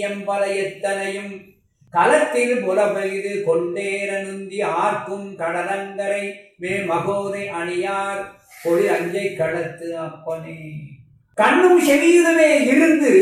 எம்பல எத்தனையும் களத்தில் புலபெய்து கொண்டேரனுந்தி ஆர்க்கும் கடலங்கரை மே மகோதை அணியார் பொழி அஞ்சை களத்து அப்பனே கண்ணும் செவியுமே இருந்து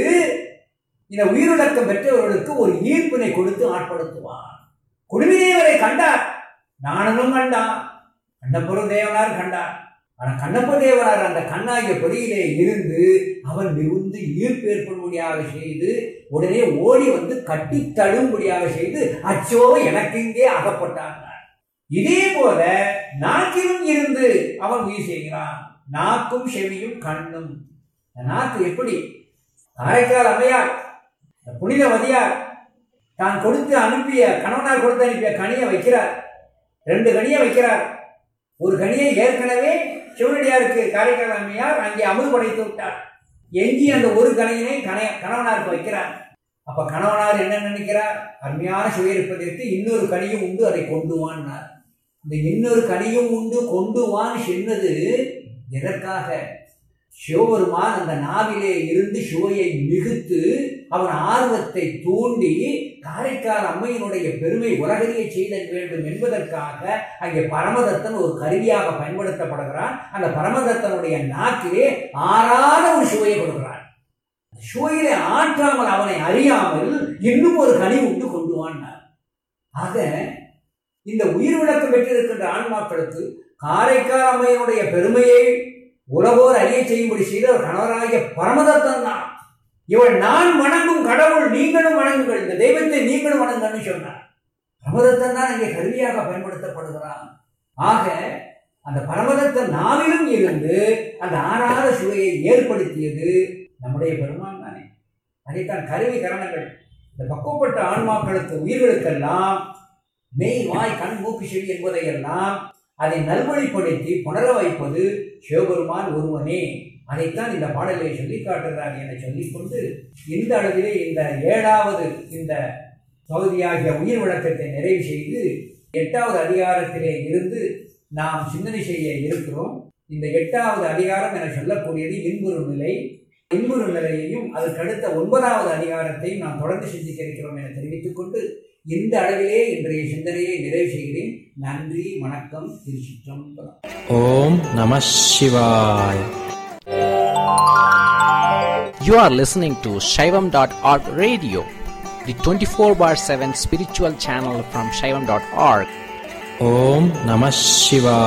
இந்த உயிரிழக்கம் பெற்றவர்களுக்கு ஒரு ஈர்ப்பினை கொடுத்து ஆட்படுத்துவான் குடுமிதேவரை கண்டார் நானும் கண்டான் கண்ணப்பெரும் தேவனார் கண்டார் ஆனா கண்ணப்ப தேவனார் அந்த கண்ணாகிய பொறியிலே இருந்து அவன் மிகுந்து ஈர்ப்பு ஏற்படும்படியாக செய்து உடனே ஓடி வந்து கட்டி தழும்படியாக செய்து அச்சோ எனக்கு இங்கே அகப்பட்டான் இதே போல நாக்கிலும் இருந்து அவன் உயிர் செய்கிறான் நாக்கும் செவியும் கண்ணும் இந்த நாக்கு எப்படி காரைக்கால் அம்மையார் இந்த புனிதவதியார் தான் கொடுத்து அனுப்பிய கணவனார் கொடுத்து அனுப்பிய கனியை வைக்கிறார் ரெண்டு கனியை வைக்கிறார் ஒரு கனியை ஏற்கனவே சிவனடியாருக்கு காரைக்கால் அம்மையார் அங்கே அமுது படைத்து விட்டார் எஞ்சி அந்த ஒரு கனியினை கண கணவனாருக்கு வைக்கிறார் அப்ப கணவனார் என்ன நினைக்கிறார் அருமையான சுவையிருப்பதற்கு இன்னொரு கனியும் உண்டு அதை கொண்டு வான்னார் இந்த இன்னொரு கனியும் உண்டு கொண்டு வான்னு சொன்னது எதற்காக சிவபெருமான் அந்த நாவிலே இருந்து சுவையை மிகுத்து அவன் ஆர்வத்தை தூண்டி காரைக்கால் அம்மையினுடைய பெருமை உலகறிய செய்தல் வேண்டும் என்பதற்காக அங்கே பரமதத்தன் ஒரு கருவியாக பயன்படுத்தப்படுகிறான் அந்த பரமதத்தனுடைய நாக்கிலே ஆறாத ஒரு சுவையை கொடுக்கிறான் சுவையிலே ஆற்றாமல் அவனை அறியாமல் இன்னும் ஒரு கனி உண்டு கொண்டு வான்னார் ஆக இந்த உயிர் விளக்கம் பெற்றிருக்கின்ற ஆன்மாக்களுக்கு காரைக்கால் அம்மையினுடைய பெருமையை உலகோர் அறிய செய்யும்படி செய்த ஒரு கணவராகிய பரமதத்தன் தான் இவள் நான் வணங்கும் கடவுள் நீங்களும் வணங்குங்கள் இந்த தெய்வத்தை நீங்களும் வணங்குங்கன்னு சொன்னார் பரமதத்தன் தான் இங்கே கருவியாக பயன்படுத்தப்படுகிறான் ஆக அந்த பரமதத்தன் நாவிலும் இருந்து அந்த ஆறாத சுவையை ஏற்படுத்தியது நம்முடைய பெருமான் தானே அதைத்தான் கருவி கரணங்கள் இந்த பக்குவப்பட்ட ஆன்மாக்களுக்கு உயிர்களுக்கெல்லாம் மெய் வாய் கண் மூக்கு செவி என்பதையெல்லாம் அதை நல்வழிப்படுத்தி புணர வைப்பது சிவபெருமான் ஒருவனே அதைத்தான் இந்த பாடலை சொல்லி காட்டுகிறார் என சொல்லிக்கொண்டு இந்த அளவிலே இந்த ஏழாவது இந்த பகுதியாகிய உயிர் விளக்கத்தை நிறைவு செய்து எட்டாவது அதிகாரத்திலே இருந்து நாம் சிந்தனை செய்ய இருக்கிறோம் இந்த எட்டாவது அதிகாரம் என சொல்லக்கூடியது இன்புறு நிலை இன்புறு நிலையையும் அதற்கடுத்த ஒன்பதாவது அதிகாரத்தையும் நாம் தொடர்ந்து சிந்திக்க இருக்கிறோம் என தெரிவித்துக் கொண்டு இந்த அளவிலே இன்றைய சிந்தனையை நிறைவு செய்கிறேன் நன்றி வணக்கம் திருச்சிற்றம்பலம் ஓம் நம சிவாய் You are listening to Shaivam.org radio, the 24 bar 7 spiritual channel from Shaivam.org. Om Namah Shivaya.